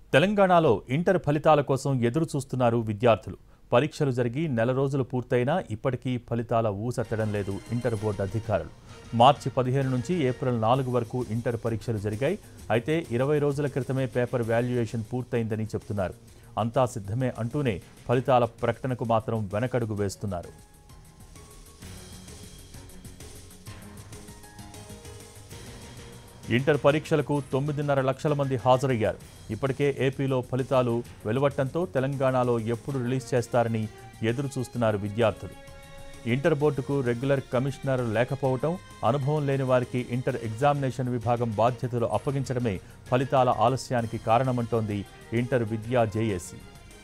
తెలంగాణలో ఇంటర్ ఫలితాల కోసం ఎదురు చూస్తున్నారు విద్యార్థులు పరీక్షలు జరిగి నెల రోజులు పూర్తయినా ఇప్పటికీ ఫలితాల ఊసెత్తడం లేదు ఇంటర్ బోర్డు అధికారులు మార్చి పదిహేను నుంచి ఏప్రిల్ నాలుగు వరకు ఇంటర్ పరీక్షలు జరిగాయి అయితే ఇరవై రోజుల క్రితమే పేపర్ వాల్యుయేషన్ పూర్తయిందని చెప్తున్నారు అంతా సిద్ధమే అంటూనే ఫలితాల ప్రకటనకు మాత్రం వెనకడుగు వేస్తున్నారు ఇంటర్ పరీక్షలకు తొమ్మిదిన్నర లక్షల మంది హాజరయ్యారు ఇప్పటికే ఏపీలో ఫలితాలు వెలువట్టంతో తెలంగాణలో ఎప్పుడు రిలీజ్ చేస్తారని ఎదురు చూస్తున్నారు విద్యార్థులు ఇంటర్ బోర్డుకు రెగ్యులర్ కమిషనర్ లేకపోవటం అనుభవం లేని వారికి ఇంటర్ ఎగ్జామినేషన్ విభాగం బాధ్యతలు అప్పగించడమే ఫలితాల ఆలస్యానికి కారణమంటోంది ఇంటర్ విద్యా జేఏసీ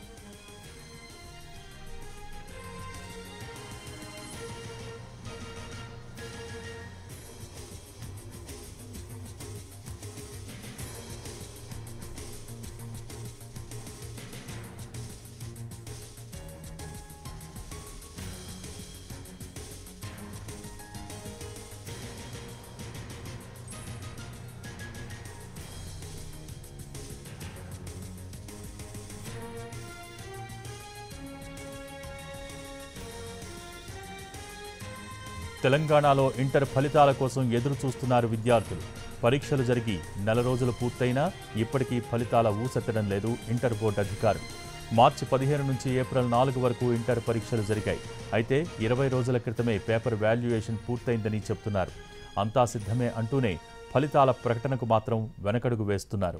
తెలంగాణలో ఇంటర్ ఫలితాల కోసం ఎదురు చూస్తున్నారు విద్యార్థులు పరీక్షలు జరిగి నెల రోజులు పూర్తయినా ఇప్పటికీ ఫలితాల ఊసెత్తడం లేదు ఇంటర్ బోర్డు అధికారులు మార్చి పదిహేను నుంచి ఏప్రిల్ నాలుగు వరకు ఇంటర్ పరీక్షలు జరిగాయి అయితే ఇరవై రోజుల క్రితమే పేపర్ వాల్యుయేషన్ పూర్తయిందని చెప్తున్నారు అంతా సిద్ధమే అంటూనే ఫలితాల ప్రకటనకు మాత్రం వెనకడుగు వేస్తున్నారు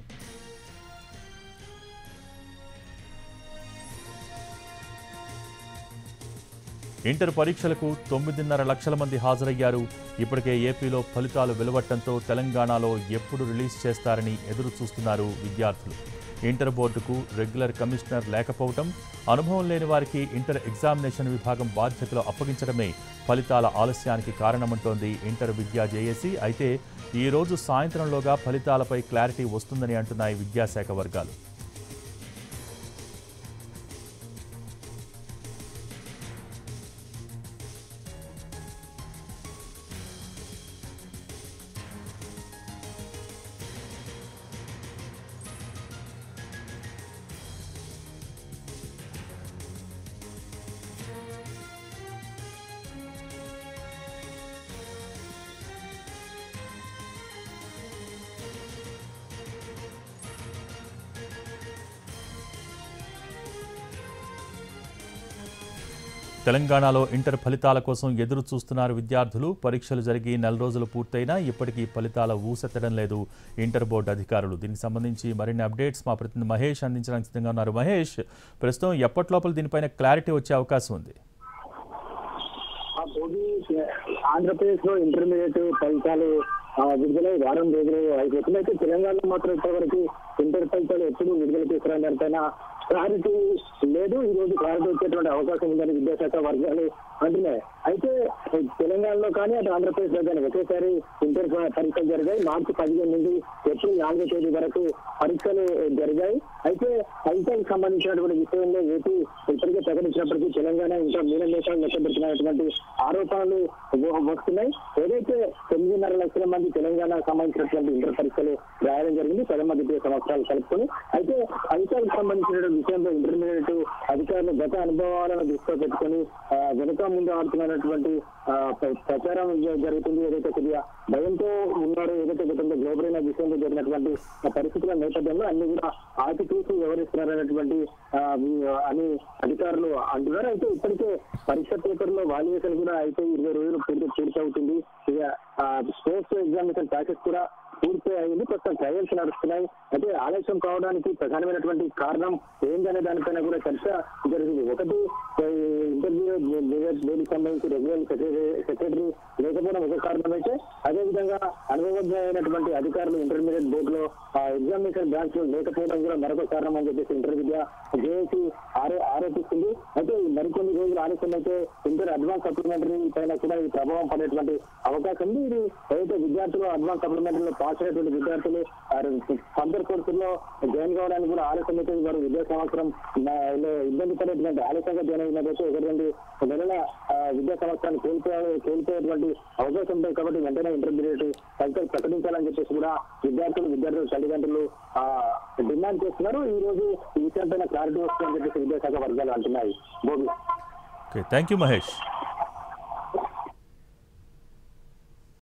ఇంటర్ పరీక్షలకు తొమ్మిదిన్నర లక్షల మంది హాజరయ్యారు ఇప్పటికే ఏపీలో ఫలితాలు వెలువట్టంతో తెలంగాణలో ఎప్పుడు రిలీజ్ చేస్తారని ఎదురు చూస్తున్నారు విద్యార్థులు ఇంటర్ బోర్డుకు రెగ్యులర్ కమిషనర్ లేకపోవటం అనుభవం లేని వారికి ఇంటర్ ఎగ్జామినేషన్ విభాగం బాధ్యతలు అప్పగించడమే ఫలితాల ఆలస్యానికి కారణమంటోంది ఇంటర్ విద్యా జేఏసీ అయితే ఈ రోజు సాయంత్రంలోగా ఫలితాలపై క్లారిటీ వస్తుందని అంటున్నాయి విద్యాశాఖ వర్గాలు తెలంగాణలో ఇంటర్ ఫలితాల కోసం ఎదురు చూస్తున్నారు విద్యార్థులు పరీక్షలు జరిగి నెల రోజులు పూర్తయినా ఇప్పటికీ ఫలితాల ఊసెత్తడం లేదు ఇంటర్ బోర్డు అధికారులు దీనికి సంబంధించి మరిన్ని అప్డేట్స్ మా ప్రతినిధి మహేష్ అందించడానికి సిద్ధంగా ఉన్నారు మహేష్ ప్రస్తుతం ఎప్పటిలోపల దీనిపైన క్లారిటీ వచ్చే అవకాశం ఉంది ఆ భోగి ఆంధ్రప్రదేశ్ లో ఇంటర్మీడియట్ ఫలితాలు ఆ, విడుదలై వారం రోజులు అయిపోతుంది అయితే తెలంగాణలో మాత్రం ఇప్పటివరకు ఇంటర్ ఫలితాలు ఎప్పుడు విడుదల చేసిన దానిపైన క్లారిటీ లేదు ఈ రోజు క్లారిటీ వచ్చేటువంటి అవకాశం ఉందని విద్యాశాఖ వర్గాలు అంటున్నాయి అయితే తెలంగాణలో కానీ అటు ఆంధ్రప్రదేశ్ లో కానీ ఒకేసారి ఇంటర్ ప- పరీక్షలు జరిగాయి మార్చి పదిహేను నుండి ఏప్రిల్ నాలుగో తేదీ వరకు పరీక్షలు జరిగాయి అయితే ఫలితాలకు సంబంధించినటువంటి విషయంలో ఏపీ ఇప్పటికే ప్రకటించినప్పటికీ తెలంగాణ ఇంకా మీనమేషాలు లెక్కబెడుతున్నటువంటి ఆరోపణలు వ- వస్తున్నాయి ఏదైతే తొమ్మిదిన్నర లక్షల మంది తెలంగాణకు సంబంధించినటువంటి ఇంటర్ పరీక్షలు రాయడం జరిగింది ప్రథమ ద్వితీయ సంవత్సరాలు కలుపుకొని అయితే ఫలితాలకు సంబంధించిన విషయంలో ఇంటర్మీడియట్ అధికారులు గత అనుభవాలను దృష్టిలో పెట్టుకొని ఆ, వెనుక ముందు ఆడుతున్నటువంటి ఆ, ప్ర- ప్రచారం జ- జరుగుతుంది ఏదైతే కొద్దిగా భయంతో ఉన్నారు ఏదైతే గతంలో గ్లోబల్ అయిన విషయంలో జరిగినటువంటి ఆ పరిస్థితుల నేపథ్యంలో అన్ని కూడా ఆచి చూసి వ్యవహరిస్తున్నారనేటువంటి ఆ, వి- అని అధికారులు అంటున్నారు అయితే ఇప్పటికే పరీక్ష పేపర్ లో వాల్యుయేషన్ కూడా అయితే ఇరవై రోజులు పూర్తి పూర్తి అవుతుంది ఇక స్పోర్ట్స్ ఎగ్జామినేషన్ ప్రాసెస్ కూడా పూర్తి అయింది ప్రస్తుతం ట్రయల్స్ నడుస్తున్నాయి అయితే ఆలస్యం కావడానికి ప్రధానమైనటువంటి కారణం ఏందనే దానిపైన కూడా చర్చ జరిగింది ఒకటి ఇంటర్వ్యూ దీనికి సంబంధించి రెగ్యులర్ సెక్రటరీ లేకపోవడం ఒక కారణం అయితే అదేవిధంగా అనుభవజ్ఞమైనటువంటి అధికారులు ఇంటర్మీడియట్ బోర్డులో ఎగ్జామినేషన్ బ్రాంచ్ లో లేకపోవడం కూడా మరొక కారణం అని చెప్పేసి ఇంటర్ విద్య జేఏసీ ఆరో ఆరోపిస్తుంది అయితే ఈ మరికొన్ని రోజులు ఆలస్యం అయితే ఇంటర్ అడ్వాన్స్ సప్లిమెంటరీ పైన కూడా ఈ ప్రభావం పడేటువంటి అవకాశం ఉంది ఇది ఏదైతే విద్యార్థులు అడ్వాన్స్ సప్లిమెంటరీలో పాస్ అయినటువంటి విద్యార్థులు ఫర్దర్ కోర్సుల్లో జాయిన్ కావడానికి కూడా ఆలస్యం అయితే వారు విద్యా సంవత్సరం నా- లో ఇబ్బంది పడేటువంటి ఆలస్యంగా జాయిన్ అయినట్లయితే ఒకటి రెండు నెలల ఆ, విద్యా విద్యా సంవత్సరాన్ని కోల్పోయే కోల్పోయేటువంటి అవకాశం ఉంటుంది కాబట్టి వెంటనే ఇంటర్మీడియట్ ఫలితాలు ప్రకటించాలని చెప్పేసి కూడా విద్యార్థులు విద్యార్థులు తల్లిదండ్రులు ఆ, డిమాండ్ చేస్తున్నారు ఈ రోజు ఈ విషయంపైన క్లారిటీ వస్తుందని చెప్పేసి విద్యాశాఖ వర్గాలు అంటున్నాయి Gopi okay thank you Mahesh